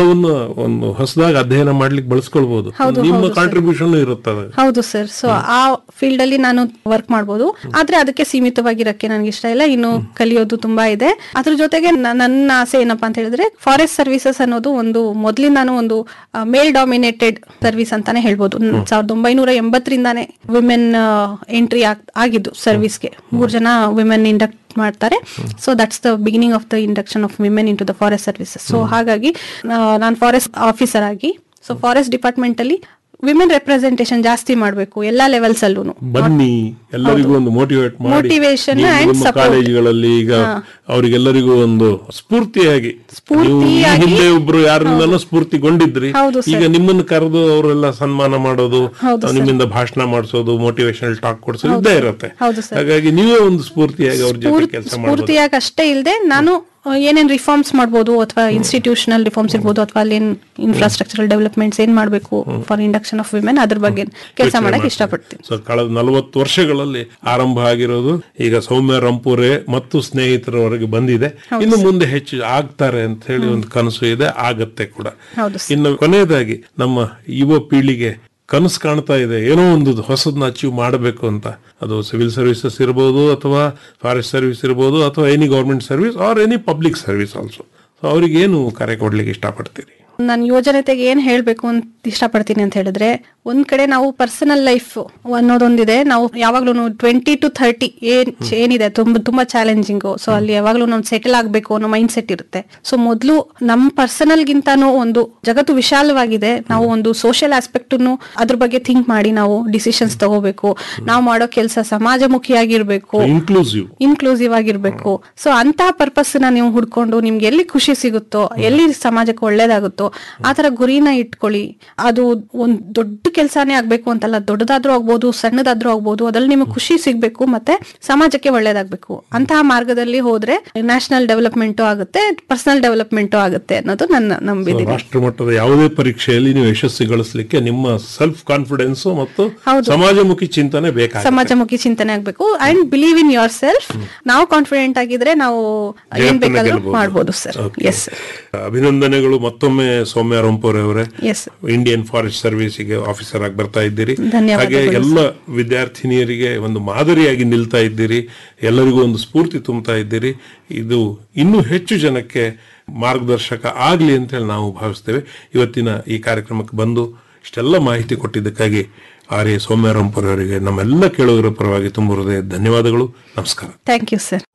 ಎಲ್ಲವನ್ನ ಒಂದು ಹೊಸದಾಗಿ ಅಧ್ಯಯನ ಮಾಡ್ಲಿಕ್ಕೆ ಬಳಸ್ಕೊಳ್ಬಹುದು ಹೌದು, ನಿಮ್ಮ ಹೌದು, sir. ಕಾಂಟ್ರಿಬ್ಯೂಷನ್ ಇರುತ್ತದೆ ಹೌದು ಸರ್ ಸೊ ಆ ಫೀಲ್ಡ್ ಅಲ್ಲಿ ನಾನು ವರ್ಕ್ ಮಾಡ್ಬೋದು ಆದ್ರೆ ಅದಕ್ಕೆ ಸೀಮಿತವಾಗಿರಕ್ಕೆ ನನಗೆ ಇಷ್ಟ ಇಲ್ಲ ಇನ್ನು ಕಲಿಯೋದು ತುಂಬಾ ಇದೆ ಅದ್ರ ಜೊತೆಗೆ ನ- ನನ್ನ ಆಸೆ ಏನಪ್ಪಾ ಅಂತ ಹೇಳಿದ್ರೆ ಫಾರೆಸ್ಟ್ ಸರ್ವಿಸಸ್ ಅನ್ನೋದು ಒಂದು ಮೊದ್ಲಿಂದಾನು ಒಂದು ಮೇಲ್ ಡಾಮಿನೇಟೆಡ್ ಸರ್ವಿಸ್ ಅಂತಾನೆ ಹೇಳ್ಬೋದು ನ್- ಸಾವಿರದ ಒಂಬೈನೂರ ಎಂಬತ್ತರಿಂದಾನೇ ವಿಮೆನ್ ಎಂಟ್ರಿ ಆಗಿದ್ದು ಸರ್ವಿಸ್ಗೆ ಮೂರ್ ಜನ ವಿಮೆನ್ ಇಂಡಕ್ಟ್ ಮಾಡ್ತಾರೆ so that's the beginning of the induction of women into the forest services so ಹಾಗಾಗಿ ನಾನು ಫಾರೆಸ್ಟ್ ಆಫೀಸರ್ ಆಗಿ ಸೊ ಫಾರೆಸ್ಟ್ ಡಿಪಾರ್ಟ್ಮೆಂಟ್ ಅಲ್ಲಿ ವಿಮೆನ್ ರೆಪ್ರೆಸೆಂಟೇಷನ್ ಜಾಸ್ತಿ ಮಾಡಬೇಕು ಎಲ್ಲಾ ಲೆವೆಲ್ಸ್ ಅಲ್ಲೂ ಬನ್ನಿ ಎಲ್ಲರಿಗೂ ಒಂದು ಮೋಟಿವೇಟ್ ಮಾಡಿ Motivation ನೀವು and ನಿಮ್ಮ support. ಕಾಲೇಜುಗಳಲ್ಲಿ ಈಗ ಅವರಿಗೆಲ್ಲರಿಗೂ ಒಂದು ಸ್ಫೂರ್ತಿಯಾಗಿ ನೀವು ಈ ಸ್ಫೂರ್ತಿಯಾಗಿ- ಹಿಂದೆ ಒಬ್ರು ಯಾರಿಂದನೂ ಸ್ಫೂರ್ತಿಗೊಂಡಿದ್ರಿ ಹೌದು sir. ಈಗ ನಿಮ್ಮನ್ನು ಕರೆದು ಅವರೆಲ್ಲ ಸನ್ಮಾನ ಮಾಡೋದು ಹೌದು ನಿಮ್ಮಿಂದ ಭಾಷಣ ಮಾಡಿಸೋದು ಮೋಟಿವೇಶನಲ್ ಟಾಕ್ ಕೊಡಿಸೋದು ಇದ್ದೇ ಇರುತ್ತೆ ಹೌದು sir. ಹಾಗಾಗಿ ನೀವೇ ಒಂದು ಸ್ಫೂರ್ತಿಯಾಗಿ ಅವ್ರ ಜೊತೆ ಸ್ಫೂರ್ತಿ- ಕೆಲಸ ಮಾಡಬಹುದು ಸ್ಫೂರ್ತಿಯಾಗಿ ಅಷ್ಟೇ ಇಲ್ಲದೆ ನಾನು ಆ, ಏನೇನ್ ರಿಫಾರ್ಮ್ಸ್ ಮಾಡ್ಬೋದು ಅಥವಾ ಇನ್ಸ್ಟಿಟ್ಯೂಷನಲ್ ರಿಫಾರ್ಮ್ಸ್ ಇರ್ಬೋದು ಅಥವಾ ಅಲ್ಲಿ ಇನ್ಫ್ರಾಸ್ಟ್ರಕ್ಚರಲ್ ಡೆವಲಪ್ಮೆಂಟ್ಸ್ ಏನ್ ಮಾಡಬೇಕು ಫಾರ್ ಇಂಡಕ್ಷನ್ ಆಫ್ ವಿಮೆನ್ ಅದ್ರ ಬಗ್ಗೆ ಕೆಲಸ ಮಾಡಕ್ ಇಷ್ಟಪಡ್ತೀನಿ ಸೊ ಕಳೆದ ನಲವತ್ತು ವರ್ಷಗಳಲ್ಲಿ ಆರಂಭ ಆಗಿರೋದು ಈಗ ಸೌಮ್ಯ ರಂಪುರೆ ಮತ್ತು ಸ್ನೇಹಿತರವರೆಗೆ ಬಂದಿದೆ ಇನ್ನು ಮುಂದೆ ಹೆಚ್ಚು ಆಗ್ತಾರೆ ಅಂತ ಹೇಳಿ ಒಂದು ಕನಸು ಇದೆ ಆಗತ್ತೆ ಕೂಡ ಹೌದು ಇನ್ನು ಕೊನೆಯದಾಗಿ ನಮ್ಮ ಯುವ ಪೀಳಿಗೆ ಕನಸು ಕಾಣ್ತಾ ಇದೆ ಏನೋ ಒಂದು ಹೊಸದನ್ನ ಅಚೀವ್ ಮಾಡಬೇಕು ಅಂತ ಅದು ಸಿವಿಲ್ ಸರ್ವಿಸಸ್ ಇರ್ಬೋದು ಅಥವಾ ಫಾರೆಸ್ಟ್ ಸರ್ವಿಸ್ ಇರ್ಬೋದು ಅಥವಾ any government service or any public service also so ಅವ್ರಿಗೆ ಏನು ಕರೆ ಕೊಡ್ಲಿಕ್ಕೆ ಇಷ್ಟಪಡ್ತೀರಿ ನಾನು ಯೋಜನೆತೆಗೆ ಏನ್ ಹೇಳ್ಬೇಕು ಅಂತ ಇಷ್ಟಪಡ್ತೀನಿ ಅಂತ ಹೇಳಿದ್ರೆ ಒಂದ್ ಕಡೆ ನಾವು ಪರ್ಸನಲ್ ಲೈಫ್ ಅನ್ನೋದೊಂದಿದೆ ನಾವು ಯಾವಾಗ್ಲೂ ಟ್ವೆಂಟಿ ಟು ಥರ್ಟಿ ಏನ್ ಏನಿದೆ ತುಂಬಾ ತುಂಬಾ ಚಾಲೆಂಜಿಂಗು ಸೊ ಅಲ್ಲಿ ಯಾವಾಗ್ಲೂ ನಾವು ಸೆಟಲ್ ಆಗ್ಬೇಕು ಅನ್ನೋ ಮೈಂಡ್ ಸೆಟ್ ಇರುತ್ತೆ ಸೊ ಮೊದಲು ನಮ್ಮ ಪರ್ಸನಲ್ ಗಿಂತಾನು ಒಂದು ಜಗತ್ತು ವಿಶಾಲವಾಗಿದೆ ನಾವು ಒಂದು ಸೋಷಿಯಲ್ ಆಸ್ಪೆಕ್ಟ್ ಅದ್ರ ಬಗ್ಗೆ ಥಿಂಕ್ ಮಾಡಿ ನಾವು ಡಿಸಿಷನ್ಸ್ ತಗೋಬೇಕು ನಾವು ಮಾಡೋ ಕೆಲಸ ಸಮಾಜಮುಖಿಯಾಗಿರ್ಬೇಕು ಇನ್ಕ್ಲೂಸಿವ್ ಇನ್ಕ್ಲೂಸಿವ್ ಆಗಿರ್ಬೇಕು ಸೊ ಅಂತಹ ಪರ್ಪಸ್ ನ ನೀವು ಹುಡ್ಕೊಂಡು ನಿಮ್ಗೆ ಎಲ್ಲಿ ಖುಷಿ ಸಿಗುತ್ತೋ ಎಲ್ಲಿ ಸಮಾಜಕ್ಕೆ ಒಳ್ಳೇದಾಗುತ್ತೋ ಆ ತರ ಗುರಿನ ಇಟ್ಕೊಳ್ಳಿ ಅದು ಒಂದ್ ದೊಡ್ಡ ಕೆಲಸನೇ ಆಗ್ಬೇಕು ಅಂತಲ್ಲ ದೊಡ್ಡದಾದ್ರೂ ಆಗ್ಬೋದು ಸಣ್ಣದಾದ್ರೂ ಆಗ್ಬೋದು ಅದ್ರಲ್ಲಿ ನಿಮಗೆ ಖುಷಿ ಸಿಗ್ಬೇಕು ಮತ್ತೆ ಸಮಾಜಕ್ಕೆ ಒಳ್ಳೇದಾಗ್ಬೇಕು ಅಂತಹ ಮಾರ್ಗದಲ್ಲಿ ಹೋದ್ರೆ ನ್ಯಾಷನಲ್ ಡೆವಲಪ್ಮೆಂಟು ಆಗುತ್ತೆ ಪರ್ಸನಲ್ ಡೆವಲಪ್ಮೆಂಟು ಆಗುತ್ತೆ ಅನ್ನೋದು ನನ್ನ ನಂಬಿದ್ದೀನಿ ರಾಷ್ಟ್ರ ಮಟ್ಟದ ಯಾವುದೇ ಪರೀಕ್ಷೆಯಲ್ಲಿ ನೀವು ಯಶಸ್ಸು ಗಳಿಸಲಿಕ್ಕೆ ನಿಮ್ಮ ಸೆಲ್ಫ್ ಕಾನ್ಫಿಡೆನ್ಸ್ ಮತ್ತು ಹೌದು. ಸಮಾಜಮುಖಿ ಚಿಂತನೆ ಬೇಕಾಗುತ್ತೆ ಸಮಾಜಮುಖಿ ಚಿಂತನೆ ಆಗ್ಬೇಕು and believe in yourself ನಾವು ಕಾನ್ಫಿಡೆಂಟ್ ಆಗಿದ್ರೆ ನಾವು ಏನ್ ಜಗತ್ತನ್ನ ಬೇಕಾದ್ರೂ ಗೆಲ್ಬಹುದು. ಮಾಡ್ಬೋದು ಸರ್ Okay. ಎಸ್ ಅಭಿನಂದನೆಗಳು ಮತ್ತೊಮ್ಮೆ ಸೌಮ್ಯ ರಂಪೋರೆ ಅವರೇ ಎಸ್ ಇಂಡಿಯನ್ ಫಾರೆಸ್ಟ್ ಸರ್ವಿಸ್ಗೆ ಆಫೀಸರ್ ಆಗಿ ಬರ್ತಾ ಇದ್ದೀರಿ ಧನ್ಯವಾದಗಳು ಹಾಗೆ ಎಲ್ಲ ವಿದ್ಯಾರ್ಥಿನಿಯರಿಗೆ ಒಂದು ಮಾದರಿಯಾಗಿ ನಿಲ್ತಾ ಇದ್ದೀರಿ ಎಲ್ಲರಿಗೂ ಒಂದು ಸ್ಫೂರ್ತಿ ತುಂಬುತ್ತಾ ಇದ್ದೀರಿ ಇದು ಇನ್ನೂ ಹೆಚ್ಚು ಜನಕ್ಕೆ ಮಾರ್ಗದರ್ಶಕ ಆಗ್ಲಿ ಅಂತ ಹೇಳಿ ನಾವು ಭಾವಿಸ್ತೇವೆ ಇವತ್ತಿನ ಈ ಕಾರ್ಯಕ್ರಮಕ್ಕೆ ಬಂದು ಇಷ್ಟೆಲ್ಲ ಮಾಹಿತಿ ಕೊಟ್ಟಿದ್ದಕ್ಕಾಗಿ ಆರ್ ಎ ಸೌಮ್ಯ ರಂಪುರ ಅವರಿಗೆ ನಮ್ಮೆಲ್ಲ ಕೇಳುಗರ ಪರವಾಗಿ ತುಂಬ ಹೃದಯ ಧನ್ಯವಾದಗಳು ನಮಸ್ಕಾರ ಥ್ಯಾಂಕ್ ಯು ಸರ್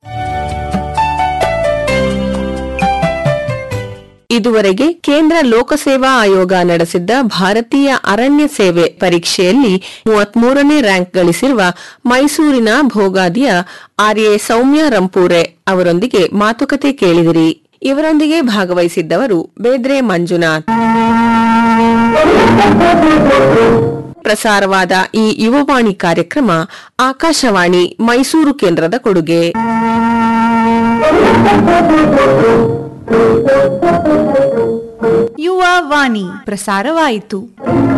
ಇದುವರೆಗೆ ಕೇಂದ್ರ ಲೋಕಸೇವಾ ಆಯೋಗ ನಡೆಸಿದ್ದ ಭಾರತೀಯ ಅರಣ್ಯ ಸೇವೆ ಪರೀಕ್ಷೆಯಲ್ಲಿ ಮೂವತ್ಮೂರನೇ ರ್ಯಾಂಕ್ ಗಳಿಸಿರುವ ಮೈಸೂರಿನ ಭೋಗಾದಿಯ ಆರ್ಎ ಸೌಮ್ಯ ರಂಪೂರೆ ಅವರೊಂದಿಗೆ ಮಾತುಕತೆ ಕೇಳಿದಿರಿ ಇವರೊಂದಿಗೆ ಭಾಗವಹಿಸಿದ್ದವರು ಬೇದ್ರೆ ಮಂಜುನಾಥ್ ಪ್ರಸಾರವಾದ ಈ ಯುವವಾಣಿ ಕಾರ್ಯಕ್ರಮ ಆಕಾಶವಾಣಿ ಮೈಸೂರು ಕೇಂದ್ರದ ಕೊಡುಗೆ ಯುವ ವಾಣಿ ಪ್ರಸಾರವಾಯಿತು